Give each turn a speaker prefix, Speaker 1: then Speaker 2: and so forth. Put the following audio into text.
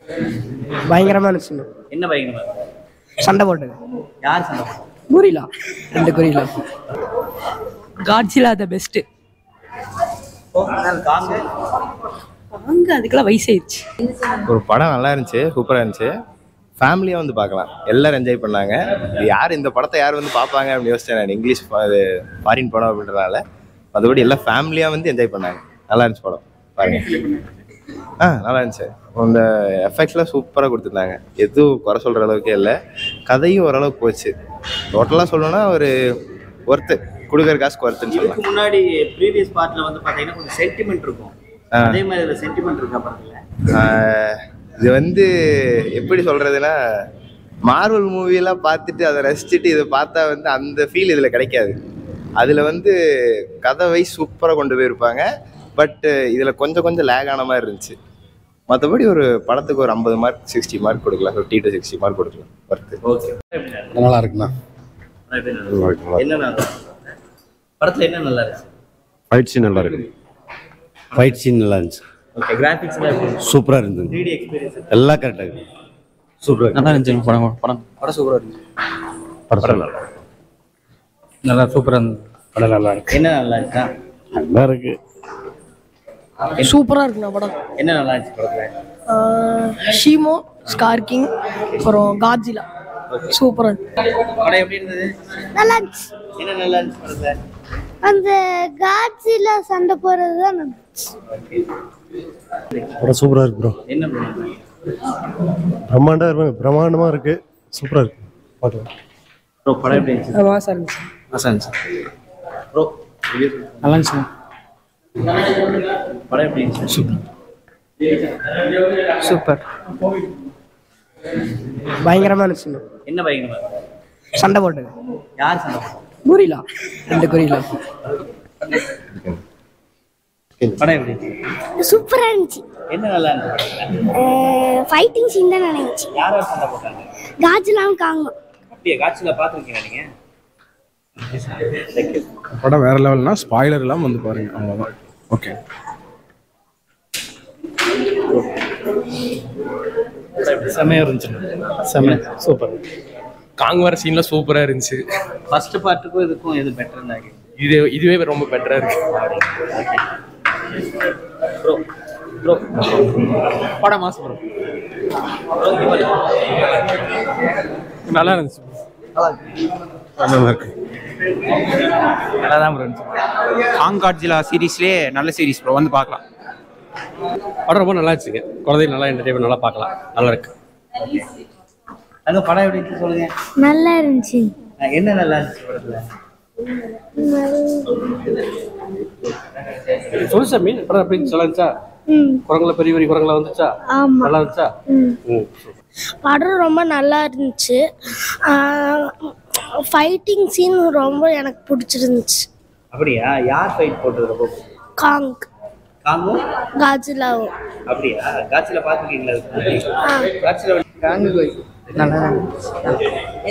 Speaker 1: பயங்கரமா இருந்துச்சு
Speaker 2: என்ன பயங்கரமா இருக்கு?
Speaker 1: சண்டை போட்டது
Speaker 2: யார் சண்டை போட்டா?
Speaker 1: குறிலா ரெண்டு குறிலா
Speaker 3: காட்சிலா த பெஸ்ட்
Speaker 2: ஓ, அதனால காங்க
Speaker 3: அங்க அதுக்கெல்லாம் வயசாயிருச்சு
Speaker 4: ஒரு படம் நல்லா இருந்துச்சு சூப்பராக இருந்துச்சு ஃபேமிலியாக வந்து பார்க்கலாம் எல்லாரும் என்ஜாய் பண்ணாங்க இது யார் இந்த படத்தை யார் வந்து பார்ப்பாங்க அப்படின்னு யோசிச்சேன் நான் இங்கிலீஷ் ப- இது ஃபாரின் படம் அப்படின்றனால மற்றபடி எல்லாம் ஃபேமிலியாக வந்து என்ஜாய் பண்ணாங்க நல்லா இருந்துச்சு படம் பாருங்க ஆ நல்லா இருந்துச்சு அந்த எஃபெக்ட்ஸ்லாம் சூப்பராக கொடுத்துருந்தாங்க எதுவும் குறை சொல்கிற அளவுக்கே இல்லை கதையும் ஓரளவுக்கு போச்சு டோட்டலாக சொல்லணும்னா ஒரு ஒர்த்து கொடுக்குற காசுக்கு ஒர்த்துன்னு சொல்லலாம்
Speaker 2: இதுக்கு முன்னாடி ப்ரீவியஸ் பார்ட்ல வந்து பாத்தீங்கன்னா கொஞ்சம் சென்டிமெண்ட் இருக்கும்
Speaker 4: ஆ.
Speaker 2: அதே மாதிரி இதுல சென்டிமெண்ட் இருக்கா படத்துல
Speaker 4: ஆஹ் இது வந்து எப்படி சொல்றதுன்னா மார்வல் மூவியெல்லாம் பார்த்துட்டு அதை ரசிச்சுட்டு இதை பார்த்தா வந்து அந்த ஃபீல் இதில் கிடைக்காது அதில் வந்து கதை வைஸ் சூப்பராக கொண்டு போயிருப்பாங்க பட் இதில் கொஞ்சம் கொஞ்சம் லேக் ஆன மாதிரி இருந்துச்சு மற்றபடி ஒரு படத்துக்கு ஒரு ஐம்பது மார்க் சிக்ஸ்டி மார்க் கொடுக்கலாம் ஃபிஃப்டி டு சிக்ஸ்டி மார்க் கொடுக்கலாம் ஒர்த்து
Speaker 2: ஓகே
Speaker 5: நல்லா இருக்குண்ணா
Speaker 2: என்ன நல்லா இருக்கு? படத்துல என்ன நல்லா இருக்கு
Speaker 5: ஃபைட் சீன் நல்லா இருக்கு ஃபைட் சீன் நல்லா இருந்துச்சு
Speaker 2: ஓகே கிராஃபிக்ஸ் எல்லாம் எப்படி
Speaker 5: சூப்பராக இருந்தது
Speaker 2: த்ரீ டி எக்ஸ்பீரியன்ஸ்
Speaker 5: எல்லாம் கரெக்டாக இருக்கு சூப்பராக
Speaker 6: நல்லா இருந்துச்சு படம் படம் படம் சூப்பராக இருந்துச்சு
Speaker 5: படம் நல்லா
Speaker 6: நல்லா சூப்பராக இருந்தது
Speaker 5: படம் நல்லா இருக்கு
Speaker 2: என்ன நல்லா இருக்கா
Speaker 5: நல்லா இருக்கு
Speaker 1: சூப்பரா இருக்குண்ணா படம்
Speaker 2: என்ன நல்லா இருந்துச்சு படத்துல
Speaker 1: ஷீமோ ஸ்கார்கிங் அப்புறம் காஜிலா சூப்பரா
Speaker 2: படம் எப்படி இருந்தது
Speaker 7: நல்லா இருந்துச்சு
Speaker 2: என்ன நல்லா இருந்துச்சு படத்துல
Speaker 7: அந்த காட்சியில சண்டை போறது தான் நல்லா
Speaker 5: படம் சூப்பராக இருக்கு ப்ரோ
Speaker 2: என்ன படம்
Speaker 5: பிரம்மாண்டா இருக்கு பிரம்மாண்டமாக இருக்கு சூப்பராக இருக்கு பார்க்கலாம்
Speaker 2: ப்ரோ படம் எப்படி இருந்துச்சு
Speaker 1: மாசா இருந்துச்சு
Speaker 6: நல்லா இருந்துச்சு
Speaker 2: ப்ரோ
Speaker 6: நல்லா இருந்துச்சு
Speaker 2: படம் எப்படி இருந்துச்சு
Speaker 1: சூப்பர் பயங்கரமா இருந்துச்சு
Speaker 2: என்ன பயங்கரமா இருக்கு?
Speaker 1: சண்டை போட்டது
Speaker 2: யார் சண்டை போட்டா?
Speaker 1: குறிலா ரெண்டு குறிலா
Speaker 2: படம் எப்படி இருந்துச்சு
Speaker 7: சூப்பரா இருந்துச்சு
Speaker 2: என்ன நல்லா இருந்துச்சு
Speaker 7: ஃபைட்டிங் சீன் தான் நினைச்சு
Speaker 2: யார் யார் சண்டை போட்டாங்க
Speaker 7: காஜிலாம் காங்கும்
Speaker 2: அப்படியே காட்சியில பாத்துருக்கீங்க நீங்க Thank you.
Speaker 8: படம் வேற லெவல்னா ஸ்பாய்லர் இல்லாமல் வந்து பாருங்க அவ்வளோதான் ஓகே
Speaker 6: செம்மையாக இருந்துச்சு செம்ம சூப்பர் காங் வர சீன்லாம் சூப்பராக இருந்துச்சு
Speaker 2: ஃபர்ஸ்ட் பார்ட்டுக்கும் இதுக்கும் எது பெட்டர் இருந்தாங்க
Speaker 6: இது இதுவே ரொம்ப பெட்டராக இருக்கு
Speaker 2: ப்ரோ ப்ரோ
Speaker 6: படம் மாசம் ப்ரோ நல்லா இருந்துச்சு
Speaker 8: நல்லா இருக்கு
Speaker 6: நல்லா தான் ப்ரோ இருந்துச்சு
Speaker 9: காங் காட்ஜிலா சீரீஸ்லேயே நல்ல சீரீஸ் ப்ரோ வந்து பார்க்கலாம்
Speaker 6: படம் ரொம்ப நல்லா இருந்துச்சுங்க குழந்தைங்க நல்லா என்டர்டைன்மெண்ட் நல்லா பார்க்கலாம் நல்லா இருக்கு
Speaker 2: அங்க படம் எப்படி இருந்துச்சு சொல்லுங்க
Speaker 7: நல்லா இருந்துச்சு
Speaker 2: அஹ் என்ன நல்லா இருந்துச்சு படத்துல
Speaker 6: சொல்லு சாமி படம் எப்படி இருந்துச்சு? நல்லா இருந்துச்சா
Speaker 7: ம்
Speaker 6: குரங்குல பெரிய பெரிய குரங்குல வந்துச்சா
Speaker 7: ஆமா
Speaker 6: நல்லா இருந்துச்சா ம்
Speaker 7: படம் ரொம்ப நல்லா இருந்துச்சு ஃபைட்டிங் சீன் ரொம்ப எனக்கு பிடிச்சிருந்துச்சு
Speaker 2: அப்படியா யார் ஃபைட் போட்டது ரொம்ப
Speaker 7: காங்
Speaker 2: காங்கும்
Speaker 7: காஜிலாவும்
Speaker 2: அப்படியா காட்சியில பாத்துருக்கீங்களா
Speaker 7: ஆ
Speaker 2: காட்சியில
Speaker 1: நல்லா